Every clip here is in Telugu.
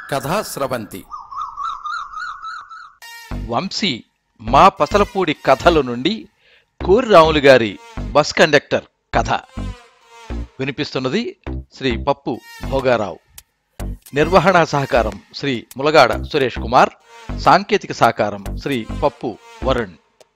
కథా స్రవంతి వంశీ మా పసలపూడి కథల నుండి కోరిరాములు గారి బస్ కండక్టర్ కథ వినిపిస్తున్నది శ్రీ పప్పు భోగారావు నిర్వహణ సహకారం శ్రీ ములగాడ సురేష్ కుమార్ సాంకేతిక సహకారం శ్రీ పప్పు వరుణ్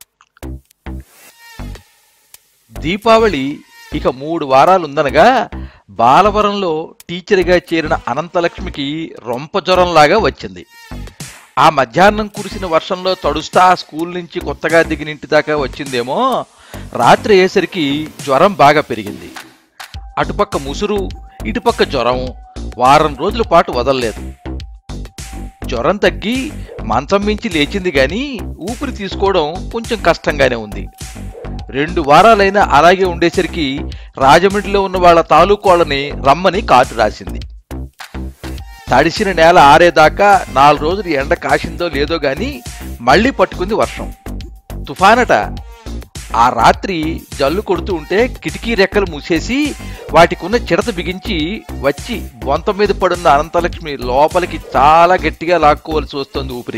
దీపావళి ఇక మూడు వారాలుందనగా బాలవరంలో టీచర్గా చేరిన అనంతలక్ష్మికి రొంప జ్వరంలాగా వచ్చింది ఆ మధ్యాహ్నం కురిసిన వర్షంలో తడుస్తా స్కూల్ నుంచి కొత్తగా దిగినింటి దాకా వచ్చిందేమో రాత్రి అయ్యేసరికి జ్వరం బాగా పెరిగింది అటుపక్క ముసురు ఇటుపక్క జ్వరం వారం రోజుల పాటు వదలలేదు జ్వరం తగ్గి మంచం మించి లేచింది గాని ఊపిరి తీసుకోవడం కొంచెం కష్టంగానే ఉంది రెండు వారాలైనా అలాగే ఉండేసరికి రాజమండ్రిలో ఉన్న వాళ్ళ తాలూకు వాళ్ళని రమ్మని కాటు రాసింది తడిసిన నేల ఆరేదాకా నాలుగు రోజులు ఎండ కాసిందో లేదో గాని మళ్ళీ పట్టుకుంది వర్షం తుఫానట ఆ రాత్రి జల్లు కొడుతూ ఉంటే కిటికీ రెక్కలు మూసేసి వాటికున్న చిడత బిగించి వచ్చి బొంత మీద పడున్న అనంతలక్ష్మి లోపలికి చాలా గట్టిగా లాక్కోవలసి వస్తోంది ఊపిరి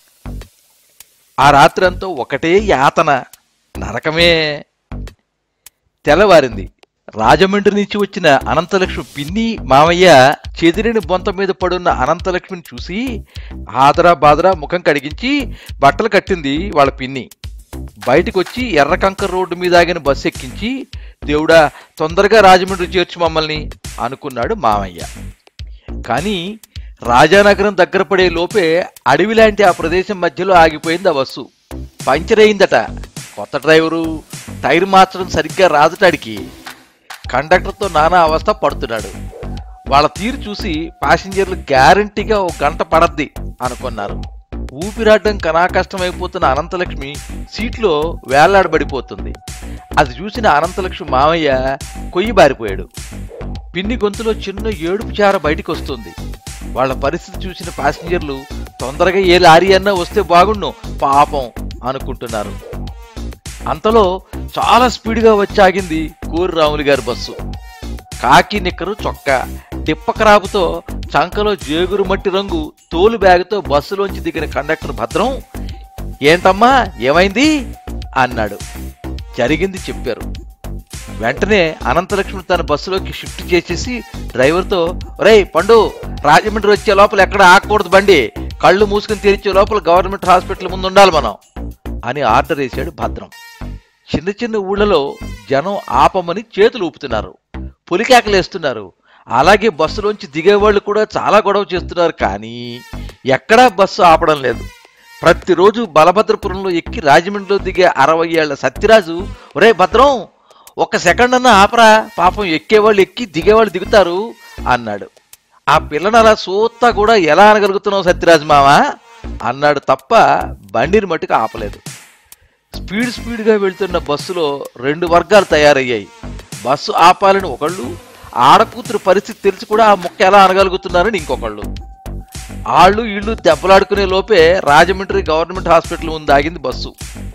ఆ రాత్రంతా ఒకటే యాతన నరకమే తెల్లవారింది రాజమండ్రి నుంచి వచ్చిన అనంతలక్ష్మి పిన్ని మామయ్య చెదిరిని బొంత మీద పడున్న అనంతలక్ష్మిని చూసి ఆదరా బాదరా ముఖం కడిగించి బట్టలు కట్టింది వాళ్ళ పిన్ని బయటికి వచ్చి ఎర్ర కంకర్ రోడ్డు మీద ఆగిన బస్సు ఎక్కించి దేవుడా తొందరగా రాజమండ్రి చేర్చు మమ్మల్ని అనుకున్నాడు మామయ్య కానీ రాజానగరం దగ్గర పడే లోపే అడవి లాంటి ఆ ప్రదేశం మధ్యలో ఆగిపోయింది ఆ బస్సు పంచర్ అయిందట కొత్త డ్రైవరు టైర్ మార్చడం సరిగ్గా రాదటాడికి కండక్టర్తో నానా అవస్థ పడుతున్నాడు వాళ్ళ తీరు చూసి ప్యాసింజర్లు గ్యారంటీగా ఒక గంట పడద్ది అనుకున్నారు ఊపిరాడడం కనా కష్టమైపోతున్న అనంతలక్ష్మి సీట్లో వేలాడబడిపోతుంది అది చూసిన అనంతలక్ష్మి మామయ్య కొయ్యి బారిపోయాడు పిన్ని గొంతులో చిన్న ఏడుపు చార బయటికి వస్తుంది వాళ్ళ పరిస్థితి చూసిన ప్యాసింజర్లు తొందరగా ఏ లారీ అన్నా వస్తే బాగుండు పాపం అనుకుంటున్నారు అంతలో చాలా స్పీడ్గా వచ్చి ఆగింది కోరి రాములు గారి బస్సు కాకి నిక్కరు చొక్కా టిప్పకరాపుతో చంకలో జేగురు మట్టి రంగు తోలు బ్యాగుతో బస్సులోంచి దిగిన కండక్టర్ భద్రం ఏంటమ్మా ఏమైంది అన్నాడు జరిగింది చెప్పారు వెంటనే అనంతలక్ష్మి తన బస్సులోకి షిఫ్ట్ చేసేసి డ్రైవర్తో ఒరేయ్ పండు రాజమండ్రి వచ్చే లోపల ఎక్కడ ఆగకూడదు బండి కళ్ళు మూసుకుని తెరిచే లోపల గవర్నమెంట్ హాస్పిటల్ ముందు ఉండాలి మనం అని ఆర్డర్ వేశాడు భద్రం చిన్న చిన్న ఊళ్ళలో జనం ఆపమని చేతులు ఊపుతున్నారు పులికేకలేస్తున్నారు అలాగే బస్సులోంచి దిగేవాళ్ళు కూడా చాలా గొడవ చేస్తున్నారు కానీ ఎక్కడా బస్సు ఆపడం లేదు ప్రతిరోజు బలభద్రపురంలో ఎక్కి రాజమండ్రిలో దిగే అరవై ఏళ్ల సత్యరాజు ఒరే భద్రం ఒక్క సెకండ్ అన్నా ఆపరా పాపం ఎక్కేవాళ్ళు ఎక్కి దిగేవాళ్ళు దిగుతారు అన్నాడు ఆ పిల్లని అలా సూత్తా కూడా ఎలా అనగలుగుతున్నావు సత్యరాజు మావా అన్నాడు తప్ప బండిని మట్టుకు ఆపలేదు స్పీడ్ స్పీడ్గా వెళ్తున్న బస్సులో రెండు వర్గాలు తయారయ్యాయి బస్సు ఆపాలని ఒకళ్ళు ఆడకూతురు పరిస్థితి తెలిసి కూడా ఆ ముక్క ఎలా అనగలుగుతున్నారని ఇంకొకళ్ళు ఆళ్ళు ఇళ్ళు దెబ్బలాడుకునే లోపే రాజమండ్రి గవర్నమెంట్ హాస్పిటల్ ముందు ఆగింది బస్సు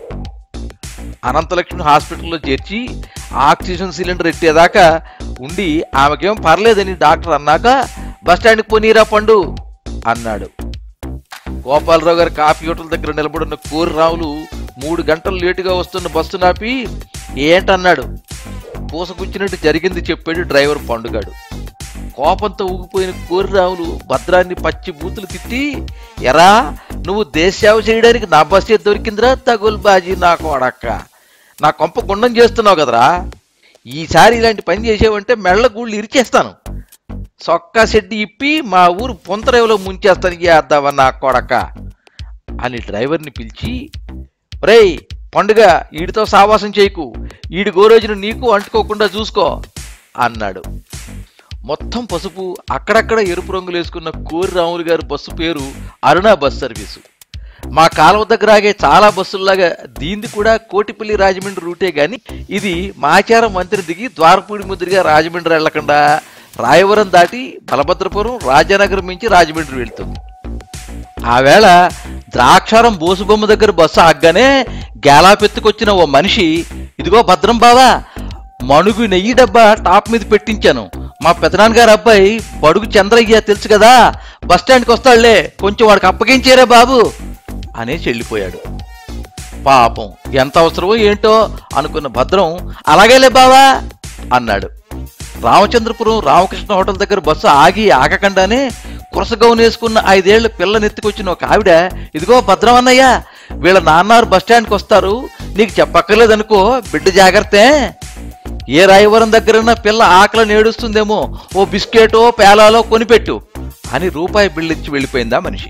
అనంతలక్ష్మి హాస్పిటల్లో చేర్చి ఆక్సిజన్ సిలిండర్ ఎట్టేదాకా ఉండి ఆమెకేం పర్లేదని డాక్టర్ అన్నాక బస్ స్టాండ్కి పోనీరా పండు అన్నాడు గోపాలరావు గారి కాఫీ హోటల్ దగ్గర నిలబడిన కోరిరాములు మూడు గంటలు లేటుగా వస్తున్న బస్సు నాపి ఏంటన్నాడు పూసగుచ్చినట్టు జరిగింది చెప్పాడు డ్రైవర్ పండుగాడు కోపంతో ఊగిపోయిన కోరిరాములు భద్రాన్ని పచ్చి బూతులు తిట్టి ఎరా నువ్వు దేశసేవ చేయడానికి నా బస్సే దొరికిందిరా తగులు బాజీ నా కొడక్క నా కొంప గుండం చేస్తున్నావు కదరా ఈసారి ఇలాంటి పని చేసావంటే మెళ్ళ గూళ్ళు ఇరిచేస్తాను సొక్కా షెడ్డి ఇప్పి మా ఊరు పొంతరేవలో ముంచేస్తానికి చేద్దావా నా కొడక అని డ్రైవర్ని పిలిచి రేయ్ పండుగ ఈడితో సావాసం చేయకు ఈడి గోరోజును నీకు అంటుకోకుండా చూసుకో అన్నాడు మొత్తం పసుపు అక్కడక్కడ ఎరుపు రంగులు వేసుకున్న కోరి రాములు గారి బస్సు పేరు అరుణ బస్ సర్వీసు మా కాలువ దగ్గర ఆగే చాలా బస్సుల్లాగా దీంది కూడా కోటిపల్లి రాజమండ్రి రూటే గాని ఇది మాచారం మంత్రి దిగి ద్వారపూడి ముద్రిగా రాజమండ్రి వెళ్లకుండా రాయవరం దాటి బలభద్రపురం రాజానగరం నుంచి రాజమండ్రి వెళ్తుంది ఆ వేళ ద్రాక్షారం బోసుబొమ్మ దగ్గర బస్సు ఆగ్గానే గేలాపెత్తుకొచ్చిన ఓ మనిషి ఇదిగో భద్రం బావా మణుగు నెయ్యి డబ్బా టాప్ మీద పెట్టించాను మా పెదనాన్నగారు అబ్బాయి బడుగు చంద్రయ్య తెలుసు కదా బస్టాండ్కి వస్తాడులే కొంచెం వాడికి అప్పగించేరా బాబు అనేసి వెళ్ళిపోయాడు పాపం ఎంత అవసరమో ఏంటో అనుకున్న భద్రం అలాగేలే బావా అన్నాడు రామచంద్రపురం రామకృష్ణ హోటల్ దగ్గర బస్సు ఆగి ఆగకుండానే కురసగౌన్ వేసుకున్న ఐదేళ్ల పిల్లనెత్తుకొచ్చిన ఒక ఆవిడ ఇదిగో భద్రం అన్నయ్య వీళ్ళ నాన్నారు బస్టాండ్కి వస్తారు నీకు చెప్పక్కర్లేదనుకో బిడ్డ జాగ్రత్తే ఏ రాయవరం దగ్గరున్న పిల్ల ఆకలి నేడుస్తుందేమో ఓ బిస్కెటో పేలాలో కొనిపెట్టు అని రూపాయి బిళ్ళిచ్చి వెళ్ళిపోయిందా మనిషి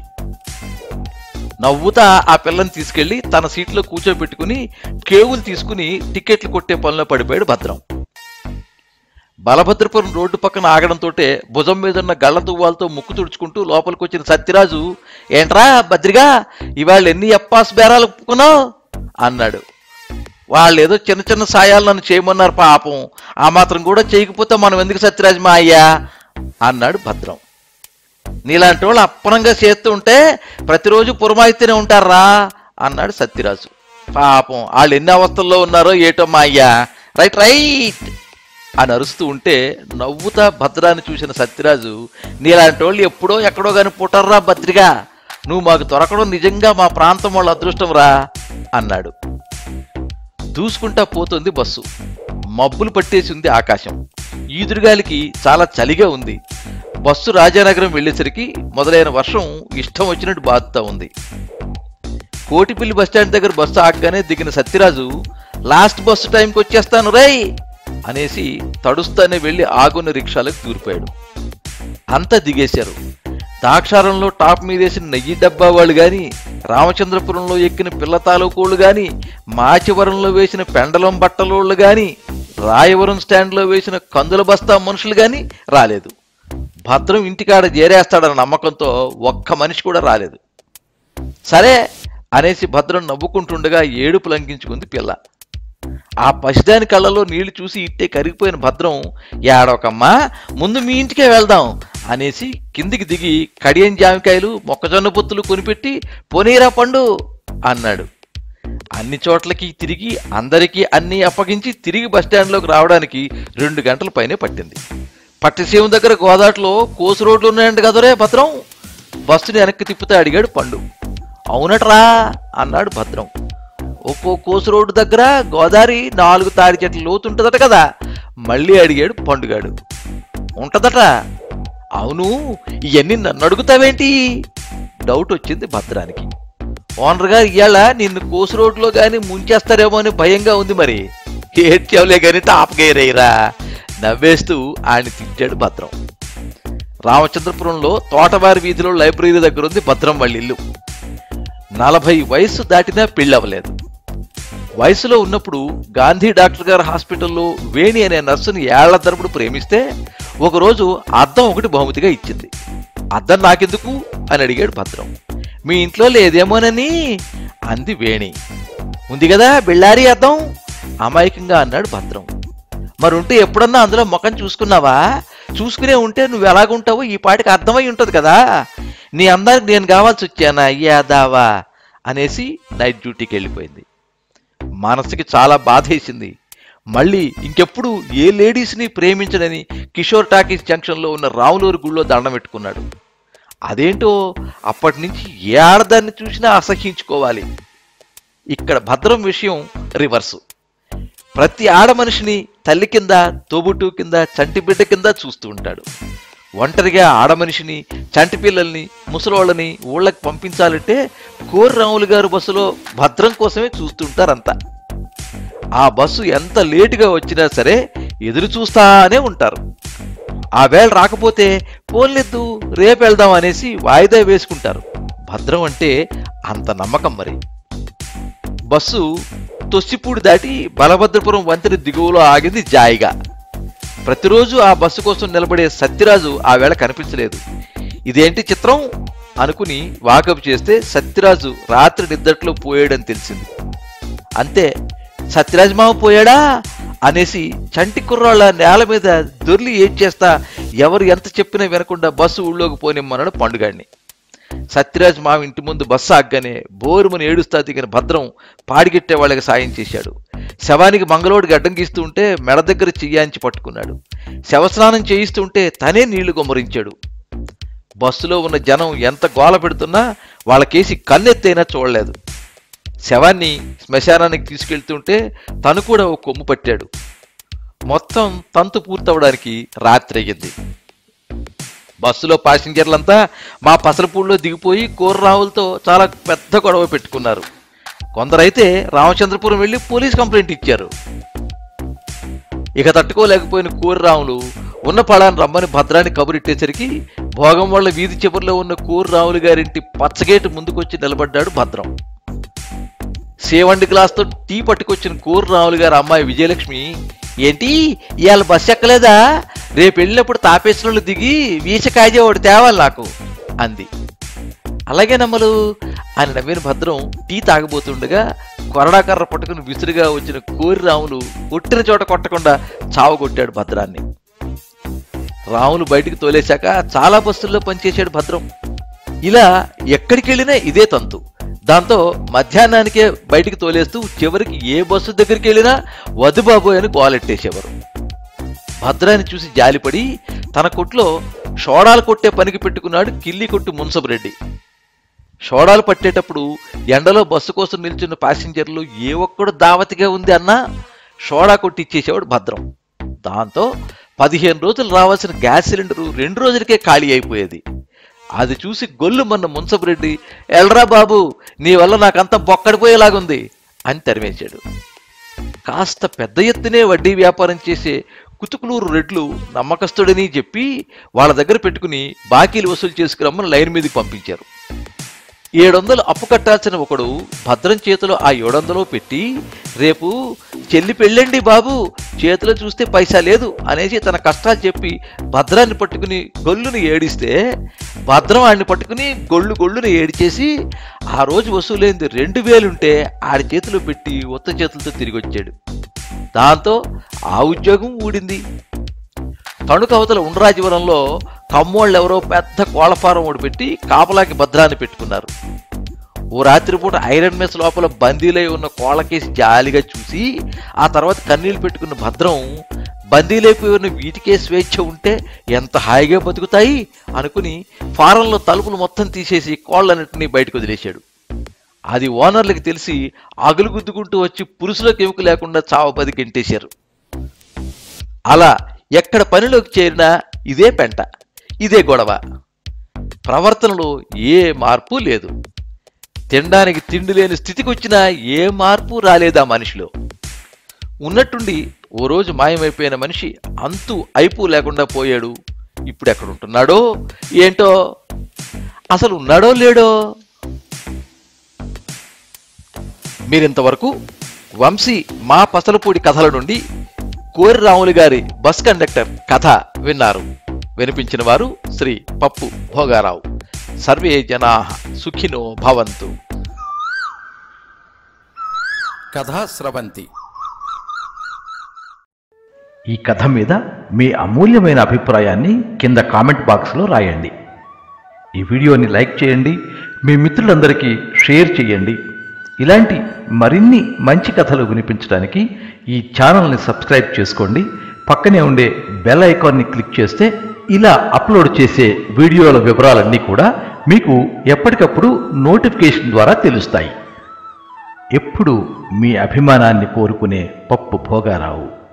నవ్వుతా ఆ పిల్లని తీసుకెళ్లి తన సీట్లో కూర్చోబెట్టుకుని కేవులు తీసుకుని టికెట్లు కొట్టే పనిలో పడిపోయాడు భద్రం బలభద్రపురం రోడ్డు పక్కన ఆగడంతో భుజం మీద ఉన్న గళ్ళ దువ్వాలతో ముక్కు తుడుచుకుంటూ లోపలికి వచ్చిన సత్యరాజు ఏంట్రా భద్రిగా ఇవాళ ఎన్ని అప్పాస్ బేరాలు ఒప్పుకున్నావు అన్నాడు వాళ్ళు ఏదో చిన్న చిన్న సాయాలు నన్ను చేయమన్నారు పాపం ఆ మాత్రం కూడా చేయకపోతే మనం ఎందుకు సత్యరాజు మా అయ్యా అన్నాడు భద్రం నీలాంటి వాళ్ళు అప్పనంగా చేస్తూ ఉంటే ప్రతిరోజు పురమాయితేనే ఉంటారా అన్నాడు సత్యరాజు పాపం వాళ్ళు ఎన్ని అవస్థల్లో ఉన్నారో ఏటో మా అయ్యా రైట్ రైట్ అని అరుస్తూ ఉంటే నవ్వుతా భద్రాన్ని చూసిన సత్యరాజు నీలాంటి వాళ్ళు ఎప్పుడో ఎక్కడో గాని పుట్టర్రా భద్రిగా నువ్వు మాకు దొరకడం నిజంగా మా ప్రాంతం వాళ్ళ అదృష్టం రా అన్నాడు దూసుకుంటా పోతుంది బస్సు మబ్బులు పట్టేసి ఉంది ఆకాశం ఈదురుగాలికి చాలా చలిగా ఉంది బస్సు రాజానగరం వెళ్ళేసరికి మొదలైన వర్షం ఇష్టం వచ్చినట్టు బాధతా ఉంది కోటిపల్లి బస్టాండ్ దగ్గర బస్సు ఆగగానే దిగిన సత్యరాజు లాస్ట్ బస్సు టైంకి వచ్చేస్తాను రై అనేసి తడుస్తానే వెళ్ళి ఆగున్న రిక్షాలకు దూరిపోయాడు అంతా దిగేశారు దాక్షారంలో టాప్ మీదేసిన నెయ్యి డబ్బా వాళ్ళు గాని రామచంద్రపురంలో ఎక్కిన పిల్ల తాలూకోళ్ళు గాని మాచివరంలో వేసిన పెండలం బట్టలోళ్ళు గాని రాయవరం స్టాండ్లో వేసిన కందుల బస్తా మనుషులు గాని రాలేదు భద్రం ఇంటికాడ చేరేస్తాడన్న నమ్మకంతో ఒక్క మనిషి కూడా రాలేదు సరే అనేసి భద్రం నవ్వుకుంటుండగా ఏడుపు లంకించుకుంది పిల్ల ఆ పసిదాని కళ్ళలో నీళ్లు చూసి ఇట్టే కరిగిపోయిన భద్రం ఏడవకమ్మా ముందు మీ ఇంటికే వెళ్దాం అనేసి కిందికి దిగి కడియం జామికాయలు మొక్కజొన్న పొత్తులు కొనిపెట్టి పోనీరా పండు అన్నాడు అన్ని చోట్లకి తిరిగి అందరికీ అన్నీ అప్పగించి తిరిగి బస్టాండ్లోకి రావడానికి రెండు గంటల పైనే పట్టింది పట్టిసీమ దగ్గర గోదాట్లో కోసు రోడ్లు ఉన్నాయంట కదరే భద్రం బస్సుని వెనక్కి తిప్పుతే అడిగాడు పండు అవునట్రా అన్నాడు భద్రం ఒక్కో కోసు రోడ్డు దగ్గర గోదావరి నాలుగు తాడి చెట్ల లోతు ఉంటుందట కదా మళ్ళీ అడిగాడు పండుగాడు ఉంటదట అవును ఇవన్నీ నన్ను అడుగుతావేంటి డౌట్ వచ్చింది భద్రానికి ఓనర్ గారు ఇవాళ నిన్ను కోసు రోడ్లో గాని ముంచేస్తారేమో అని భయంగా ఉంది మరి ఏడ్చావులే గాని టాపగేరేరా నవ్వేస్తూ ఆయన తిట్టాడు భద్రం రామచంద్రపురంలో తోటవారి వీధిలో లైబ్రరీ దగ్గర ఉంది భద్రం వాళ్ళ ఇల్లు నలభై వయసు దాటినా పెళ్ళవలేదు వయసులో ఉన్నప్పుడు గాంధీ డాక్టర్ గారి హాస్పిటల్లో వేణి అనే నర్సుని ఏళ్ల తరపుడు ప్రేమిస్తే ఒకరోజు అద్దం ఒకటి బహుమతిగా ఇచ్చింది అద్దం నాకెందుకు అని అడిగాడు భద్రం మీ ఇంట్లో లేదేమోనని అంది వేణి ఉంది కదా బిళ్ళారి అద్దం అమాయకంగా అన్నాడు భద్రం మరుంటే ఎప్పుడన్నా అందులో ముఖం చూసుకున్నావా చూసుకునే ఉంటే నువ్వు ఎలాగుంటావో ఈ పాటికి అర్థమై ఉంటది కదా నీ అందరికి నేను కావాల్సి వచ్చానా అయ్యా దావా అనేసి నైట్ డ్యూటీకి వెళ్ళిపోయింది మనసుకి చాలా బాధేసింది మళ్ళీ ఇంకెప్పుడు ఏ లేడీస్ని ప్రేమించడని కిషోర్ టాకీస్ జంక్షన్లో ఉన్న రాములూరు గుళ్ళో దండం పెట్టుకున్నాడు అదేంటో అప్పటి నుంచి ఏ ఆడదాన్ని చూసినా అసహ్యించుకోవాలి ఇక్కడ భద్రం విషయం రివర్సు ప్రతి ఆడ మనిషిని తల్లి కింద తోబుట్టు కింద చంటి బిడ్డ కింద చూస్తూ ఉంటాడు ఒంటరిగా ఆడ మనిషిని చంటి పిల్లల్ని ముసలోళ్ళని ఊళ్ళకి పంపించాలంటే కోరి రాములు గారు బస్సులో భద్రం కోసమే చూస్తుంటారంతా ఆ బస్సు ఎంత లేటుగా వచ్చినా సరే ఎదురు చూస్తానే ఉంటారు ఆ వేళ రాకపోతే పోన్లెద్దు రేపు వెళ్దాం అనేసి వాయిదా వేసుకుంటారు భద్రం అంటే అంత నమ్మకం మరి బస్సు తొస్సిపూడి దాటి బలభద్రపురం వంతెన దిగువలో ఆగింది జాయిగా ప్రతిరోజు ఆ బస్సు కోసం నిలబడే సత్యరాజు ఆ వేళ కనిపించలేదు ఇదేంటి చిత్రం అనుకుని వాకప్ చేస్తే సత్యరాజు రాత్రి నిద్దట్లో పోయాడని తెలిసింది అంతే సత్యరాజు మామ పోయాడా అనేసి చంటి కుర్రాళ్ళ నేల మీద దొర్లి ఏడ్చేస్తా ఎవరు ఎంత చెప్పినా వినకుండా బస్సు ఊళ్ళోకి పోనిమ్మన్నాడు పండుగాడిని సత్యరాజ్ మామ ఇంటి ముందు బస్సు ఆగ్గానే బోరుమని ఏడుస్తా దిగిన భద్రం పాడిగెట్టే వాళ్ళకి సాయం చేశాడు శవానికి మంగళోడికి అడ్డం గీస్తూ ఉంటే మెడ దగ్గర చెయ్యాంచి పట్టుకున్నాడు శవస్నానం చేయిస్తూ ఉంటే తనే నీళ్లు గుమ్మరించాడు బస్సులో ఉన్న జనం ఎంత గోల పెడుతున్నా వాళ్ళకేసి కన్నెత్తైనా చూడలేదు శవాన్ని శ్మశానానికి తీసుకెళ్తుంటే తను కూడా ఓ కొమ్ము పట్టాడు మొత్తం తంతు పూర్తవడానికి రాత్రి అయ్యింది బస్సులో పాసింజర్లంతా మా పసలపూడిలో దిగిపోయి కూరరావులతో చాలా పెద్ద గొడవ పెట్టుకున్నారు కొందరైతే రామచంద్రపురం వెళ్ళి పోలీస్ కంప్లైంట్ ఇచ్చారు ఇక తట్టుకోలేకపోయిన కూరరాములు ఉన్న పడాన్ని రమ్మని భద్రాన్ని కబురెట్టేసరికి భోగం వాళ్ళ వీధి చివరిలో ఉన్న కూరరాములు గారింటి పచ్చగేటు ముందుకొచ్చి నిలబడ్డాడు భద్రం సేవండి గ్లాస్తో టీ పట్టుకొచ్చిన కూరరాములు గారి అమ్మాయి విజయలక్ష్మి ఏంటి ఇవాళ బస్ ఎక్కలేదా రేపు వెళ్ళినప్పుడు తాపేశ్వరంలో దిగి వీసకాయ ఒకటి తేవాలి నాకు అంది అలాగే నమ్మలు అని నవ్విన భద్రం టీ తాగబోతుండగా కొరడాకర్ర పట్టుకుని విసురుగా వచ్చిన కోరి రాములు కొట్టిన చోట కొట్టకుండా చావు కొట్టాడు భద్రాన్ని రాములు బయటికి తోలేశాక చాలా బస్సుల్లో పనిచేశాడు భద్రం ఇలా ఎక్కడికి వెళ్ళినా ఇదే తంతు దాంతో మధ్యాహ్నానికే బయటికి తోలేస్తూ చివరికి ఏ బస్సు దగ్గరికి వెళ్ళినా వదుబాబోయ్ అని గోలెట్టేసేవారు భద్రాన్ని చూసి జాలిపడి తన కొట్లో షోడాలు కొట్టే పనికి పెట్టుకున్నాడు కిల్లి కొట్టు మున్సబరెడ్డి షోడాలు పట్టేటప్పుడు ఎండలో బస్సు కోసం నిల్చున్న ప్యాసింజర్లు ఏ ఒక్కడు దావతిగా ఉంది అన్నా షోడా కొట్టి ఇచ్చేసేవాడు భద్రం దాంతో పదిహేను రోజులు రావాల్సిన గ్యాస్ సిలిండరు రెండు రోజులకే ఖాళీ అయిపోయేది అది చూసి గొల్లు మొన్న మున్సబరెడ్డి ఎల్రా బాబు నీ వల్ల నాకంతా బొక్కడిపోయేలాగుంది అని తరిమేశాడు కాస్త పెద్ద ఎత్తునే వడ్డీ వ్యాపారం చేసే కుతుకులూరు రెడ్లు నమ్మకస్తుడని చెప్పి వాళ్ళ దగ్గర పెట్టుకుని బాకీలు వసూలు చేసుకురమ్మని లైన్ మీదకి పంపించారు ఏడొందలు అప్పు కట్టాల్సిన ఒకడు భద్రం చేతిలో ఆ ఏడొందలు పెట్టి రేపు చెల్లి పెళ్ళండి బాబు చేతిలో చూస్తే పైసా లేదు అనేసి తన కష్టాలు చెప్పి భద్రాన్ని పట్టుకుని గొల్లుని ఏడిస్తే భద్రం ఆడిని పట్టుకుని గొళ్ళు గొళ్ళుని ఏడిచేసి ఆ రోజు వసూలైంది రెండు వేలుంటే ఆడి చేతిలో పెట్టి ఉత్త చేతులతో తిరిగి వచ్చాడు దాంతో ఆ ఉద్యోగం ఊడింది తణుకు అవతల ఉండ్రాజీవరంలో కమ్మోళ్ళు ఎవరో పెద్ద కోళ్ళఫారం ఒకటి పెట్టి కాపలాకి భద్రాన్ని పెట్టుకున్నారు ఓ రాత్రిపూట ఐరన్ మెస్ లోపల బందీలై ఉన్న కోళ్ళకేసి జాలిగా చూసి ఆ తర్వాత కన్నీళ్లు పెట్టుకున్న భద్రం బందీలైపోయి ఉన్న వీటికే స్వేచ్ఛ ఉంటే ఎంత హాయిగా బతుకుతాయి అనుకుని ఫారంలో తలుపులు మొత్తం తీసేసి కోళ్ళన్నింటినీ బయటకు వదిలేశాడు అది ఓనర్లకు తెలిసి అగులు గుద్దుకుంటూ వచ్చి పురుషులకు ఎముక లేకుండా చావ బది గెంటేశారు అలా ఎక్కడ పనిలోకి చేరినా ఇదే పెంట ఇదే గొడవ ప్రవర్తనలో ఏ మార్పు లేదు తినడానికి తిండి లేని స్థితికి వచ్చినా ఏ మార్పు రాలేదు ఆ మనిషిలో ఉన్నట్టుండి ఓ రోజు మాయమైపోయిన మనిషి అంతు అయిపు లేకుండా పోయాడు ఇప్పుడు ఎక్కడ ఉంటున్నాడో ఏంటో అసలు ఉన్నాడో లేడో మీరింతవరకు వంశీ మా పసలపూడి కథల నుండి కోరి రాములు గారి బస్ కండక్టర్ కథ విన్నారు వినిపించిన వారు శ్రీ పప్పు భోగారావు సర్వే జనా సుఖినో భవంతు కథా స్రవంతి ఈ కథ మీద మీ అమూల్యమైన అభిప్రాయాన్ని కింద కామెంట్ బాక్స్లో రాయండి ఈ వీడియోని లైక్ చేయండి మీ మిత్రులందరికీ షేర్ చేయండి ఇలాంటి మరిన్ని మంచి కథలు వినిపించడానికి ఈ ఛానల్ని సబ్స్క్రైబ్ చేసుకోండి పక్కనే ఉండే బెల్ ఐకాన్ని క్లిక్ చేస్తే ఇలా అప్లోడ్ చేసే వీడియోల వివరాలన్నీ కూడా మీకు ఎప్పటికప్పుడు నోటిఫికేషన్ ద్వారా తెలుస్తాయి ఎప్పుడు మీ అభిమానాన్ని కోరుకునే పప్పు భోగారావు